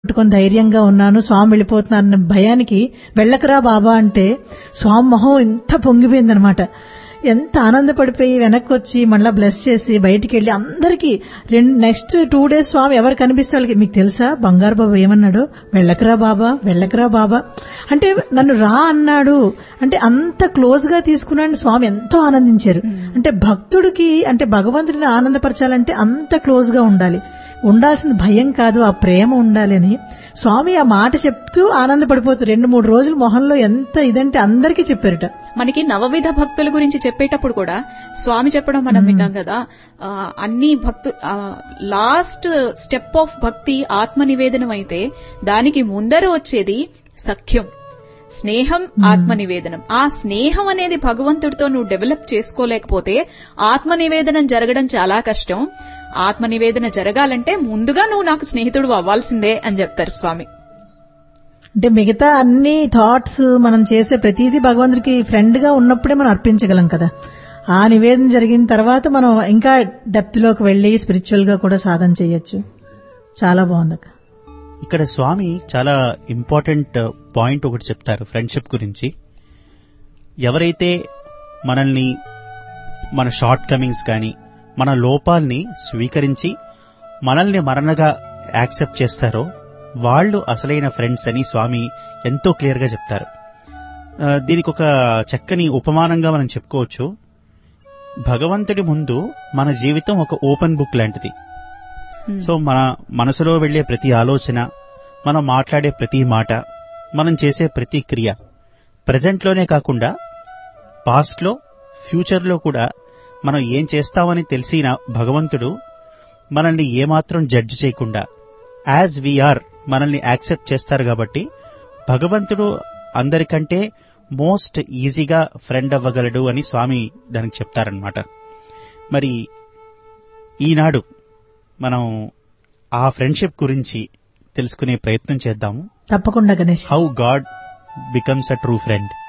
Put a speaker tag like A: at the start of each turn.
A: పట్టుకొని ధైర్యంగా ఉన్నాను స్వామి వెళ్ళిపోతున్నారన్న భయానికి వెళ్ళకరా బాబా అంటే స్వామి మొహం ఎంత పొంగిపోయిందనమాట ఎంత ఆనందపడిపోయి వెనక్కి వచ్చి మళ్ళా బ్లెస్ చేసి బయటికి వెళ్ళి అందరికీ రెండు నెక్స్ట్ టూ డేస్ స్వామి ఎవరు కనిపిస్తే వాళ్ళకి మీకు తెలుసా బంగారు బాబు ఏమన్నాడు వెళ్ళకరా బాబా వెళ్ళకరా బాబా అంటే నన్ను రా అన్నాడు అంటే అంత క్లోజ్ గా తీసుకున్నాడు స్వామి ఎంతో ఆనందించారు అంటే భక్తుడికి అంటే భగవంతుడిని ఆనందపరచాలంటే అంత క్లోజ్ గా ఉండాలి ఉండాల్సిన భయం కాదు ఆ ప్రేమ ఉండాలి అని స్వామి ఆ మాట చెప్తూ ఆనందపడిపోతూ రెండు మూడు రోజులు మొహంలో ఎంత ఇదంటే అందరికీ చెప్పారట
B: మనకి నవవిధ భక్తుల గురించి చెప్పేటప్పుడు కూడా స్వామి చెప్పడం మనం విన్నాం కదా ఆ, అన్ని భక్తు లాస్ట్ స్టెప్ ఆఫ్ భక్తి ఆత్మ నివేదనం అయితే దానికి ముందర వచ్చేది సఖ్యం స్నేహం ఆత్మ నివేదనం ఆ స్నేహం అనేది భగవంతుడితో నువ్వు డెవలప్ చేసుకోలేకపోతే ఆత్మ నివేదనం జరగడం చాలా కష్టం ఆత్మ నివేదన జరగాలంటే ముందుగా నువ్వు నాకు స్నేహితుడు అవ్వాల్సిందే అని చెప్తారు స్వామి
A: అంటే మిగతా అన్ని థాట్స్ మనం చేసే ప్రతిదీ భగవంతుడికి ఫ్రెండ్ గా ఉన్నప్పుడే మనం అర్పించగలం కదా ఆ నివేదన జరిగిన తర్వాత మనం ఇంకా డెప్త్ లోకి వెళ్లి స్పిరిచువల్ గా కూడా సాధన చేయొచ్చు చాలా బాగుంది అక్క
C: ఇక్కడ స్వామి చాలా ఇంపార్టెంట్ పాయింట్ ఒకటి చెప్తారు ఫ్రెండ్షిప్ గురించి ఎవరైతే మనల్ని మన షార్ట్ కమింగ్స్ కానీ మన లోపాల్ని స్వీకరించి మనల్ని మరణగా యాక్సెప్ట్ చేస్తారో వాళ్ళు అసలైన ఫ్రెండ్స్ అని స్వామి ఎంతో క్లియర్ గా చెప్తారు ఆ, దీనికి ఒక చక్కని ఉపమానంగా మనం చెప్పుకోవచ్చు భగవంతుడి ముందు మన జీవితం ఒక ఓపెన్ బుక్ లాంటిది సో మన మనసులో వెళ్లే ప్రతి ఆలోచన మనం మాట్లాడే ప్రతి మాట మనం చేసే ప్రతి క్రియ ప్రజెంట్లోనే కాకుండా పాస్ట్లో ఫ్యూచర్లో కూడా మనం ఏం చేస్తామని తెలిసిన భగవంతుడు మనల్ని ఏమాత్రం జడ్జ్ చేయకుండా యాజ్ వీఆర్ మనల్ని యాక్సెప్ట్ చేస్తారు కాబట్టి భగవంతుడు అందరికంటే మోస్ట్ ఈజీగా ఫ్రెండ్ అవ్వగలడు అని స్వామి దానికి చెప్తారనమాట మరి ఈనాడు మనం ఆ ఫ్రెండ్షిప్ గురించి తెలుసుకునే ప్రయత్నం చేద్దాము
A: తప్పకుండా Ganesh
C: how god becomes a true friend